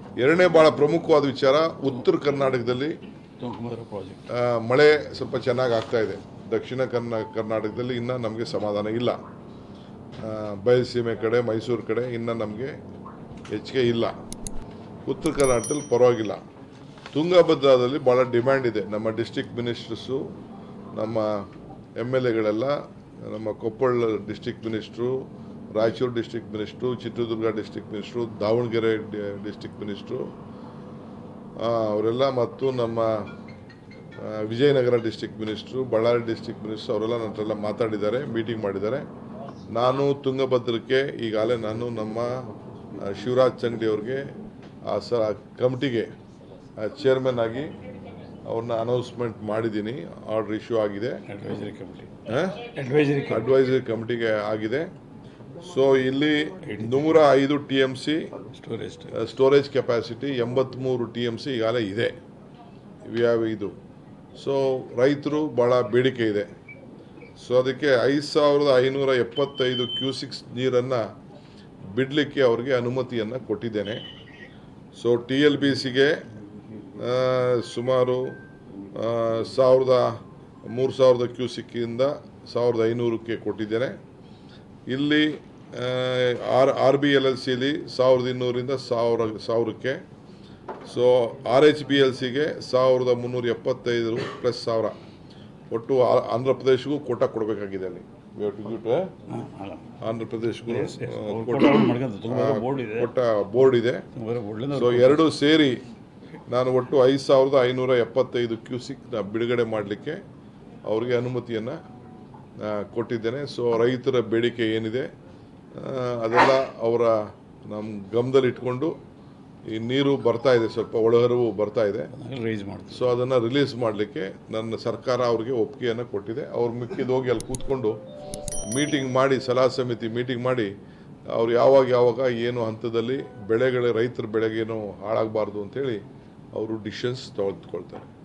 ಎರಡನೇ ಭಾಳ ಪ್ರಮುಖವಾದ ವಿಚಾರ ಉತ್ತರ ಕರ್ನಾಟಕದಲ್ಲಿ ತುಂಗಭದ್ರಾ ಪ್ರಾಜೆಕ್ಟ್ ಆ, ಮಳೆ ಸ್ವಲ್ಪ ಚೆನ್ನಾಗಿ ಆಗ್ತಾ ಇದೆ ದಕ್ಷಿಣ ಕರ್ನಾ ಕರ್ನಾಟಕದಲ್ಲಿ ಇನ್ನೂ ನಮಗೆ ಸಮಾಧಾನ ಇಲ್ಲ ಆ, ಬಯಲುಸೀಮೆ ಕಡೆ ಮೈಸೂರು ಕಡೆ ಇನ್ನೂ ನಮಗೆ ಹೆಚ್ಚಿಗೆ ಇಲ್ಲ ಉತ್ತರ ಕರ್ನಾಟಕದಲ್ಲಿ ಪರವಾಗಿಲ್ಲ ತುಂಗಭದ್ರಾದಲ್ಲಿ ಭಾಳ ಡಿಮ್ಯಾಂಡ್ ಇದೆ ನಮ್ಮ ಡಿಸ್ಟಿಕ್ ಮಿನಿಸ್ಟರ್ಸು ನಮ್ಮ ಎಮ್ ಎಲ್ ಎಗಳೆಲ್ಲ ನಮ್ಮ Koppal district minister Raichur district minister Chitradurga district minister Davanagere district minister ಆ, ಅವರೆಲ್ಲ ಮತ್ತು ನಮ್ಮ ಆ, Vijayanagara district minister Ballari district minister ಅವರೆಲ್ಲ ನನ್ನ ಹತ್ರ ಎಲ್ಲ ಮಾತಾಡಿದ್ದಾರೆ ಮೀಟಿಂಗ್ ಮಾಡಿದ್ದಾರೆ ನಾನು ತುಂಗಭದ್ರಕ್ಕೆ ಈಗಾಗಲೇ ನಾನು ನಮ್ಮ ಆ, ಶಿವರಾಜ್ ಚಂಗಡಿ ಅವ್ರಿಗೆ ಆ ಸ ಕಮಿಟಿಗೆ ಚೇರ್ಮನ್ ಆಗಿ ಅವ್ರನ್ನ ಅನೌನ್ಸ್ಮೆಂಟ್ ಮಾಡಿದ್ದೀನಿ ಆರ್ಡರ್ ಇಶ್ಯೂ ಆಗಿದೆ ಅಡ್ವೈಸರಿ ಕಮಿಟಿ ಆ? ಅಡ್ವೈಸರಿ ಕಮಿಟಿ ಅಡ್ವೈಸರಿ ಕಮಿಟಿಗೆ ಆಗಿದೆ ಸೊ ಇಲ್ಲಿ ನೂರ ಐದು T M C storage storage capacity ಎಂಬತ್ತ್ಮೂರು ಟಿ ಎಮ್ ಸಿ ಈಗಾಗಲೇ ಇದೆ ವ್ಯಾವ ಇದು ಸೊ ರೈತರು ಭಾಳ ಬೇಡಿಕೆ ಇದೆ ಸೊ ಅದಕ್ಕೆ ಐದು ಸಾವಿರದ ಐನೂರ ಎಪ್ಪತ್ತೈದು ಕ್ಯೂಸಿಕ್ಸ್ ನೀರನ್ನು ಬಿಡಲಿಕ್ಕೆ ಅವ್ರಿಗೆ ಅನುಮತಿಯನ್ನು ಕೊಟ್ಟಿದ್ದೇನೆ ಸೊ ಟಿ ಎಲ್ ಬಿ ಸಿಗೆ ಸುಮಾರು ಆ, ಸಾವಿರದ ಮೂರು ಸಾವಿರದ ಕ್ಯೂಸಿಕ್ಕಿಂದ ಸಾವಿರದ ಐನೂರಕ್ಕೆ ಕೊಟ್ಟಿದ್ದೇನೆ ಇಲ್ಲಿ R R B L L ಸಿಲಿ ಸಾವಿರದ ಇನ್ನೂರಿಂದ ಸಾವಿರ ಸಾವಿರಕ್ಕೆ so R H B L ಸಿಗೆ ಸಾವಿರದ ಮುನ್ನೂರ ಎಪ್ಪತ್ತೈದು ಪ್ಲಸ್ ಸಾವಿರ ಒಟ್ಟು ಆ- ಆಂಧ್ರ ಪ್ರದೇಶಗೂ ಕೋಟ ಕೊಡಬೇಕಾಗಿದೆ ಅಲ್ಲಿ We have to give to, uh, Andhra ಪ್ರದೇಶಕ್ಕೂ Yes, yes. ಆ, ಅವ್ರು ಕೋಟ ಕೋಟ ಮಾಡ್ಕೊಂತ ತುಂಗಭದ್ರಾ ಬೋರ್ಡ್ ಇದೆ ಕೊಟ್ಟ ಬೋರ್ಡ್ ಇದೆ ತುಂಗಭದ್ರಾ ಬೋರ್ಡ್ಲಿಂದ ಸೊ ಎರಡು ಸೇರಿ ನಾನು ಒಟ್ಟು ಐದು ಸಾವಿರದ ಐನೂರ ಎಪ್ಪತ್ತೈದು ಕ್ಯೂಸಿಕ್ ಬಿಡುಗಡೆ ಮಾಡಲಿಕ್ಕೆ ಅವ್ರಿಗೆ ಅನುಮತಿಯನ್ನು ಕೊಟ್ಟಿದ್ದೇನೆ ಸೊ ರೈತರ ಬೇಡಿಕೆ ಏನಿದೆ ಆ, ಅದೆಲ್ಲ ಅವರ ನಮ್ಮ ಗಮನದಲ್ಲಿ ಇಟ್ಕೊಂಡು ಈ ನೀರು ಬರ್ತಾ ಇದೆ ಸ್ವಲ್ಪ ಒಳಹರಿವು ಬರ್ತಾ ಇದೆ ರೈಸ್ ಮಾಡ್ತೀವಿ ಸೊ ಅದನ್ನು ರಿಲೀಸ್ ಮಾಡಲಿಕ್ಕೆ ನನ್ನ ಸರ್ಕಾರ ಅವ್ರಿಗೆ ಒಪ್ಪಿಗೆಯನ್ನು ಕೊಟ್ಟಿದೆ ಅವ್ರು ಮಿಕ್ಕಿದ ಹೋಗಿ ಅಲ್ಲಿ ಕೂತ್ಕೊಂಡು ಮೀಟಿಂಗ್ ಮಾಡಿ ಸಲಹಾ ಸಮಿತಿ ಮೀಟಿಂಗ್ ಮಾಡಿ ಅವ್ರು ಯಾವಾಗ ಯಾವಾಗ ಏನು ಹಂತದಲ್ಲಿ ಬೆಳೆಗಳ ರೈತರ ಬೆಳೆಗೇನು ಹಾಳಾಗಬಾರ್ದು ಅಂತೇಳಿ ಅವರು ಡಿಸಿಷನ್ಸ್ ತೆಗೆದುಕೊಳ್ತಾರೆ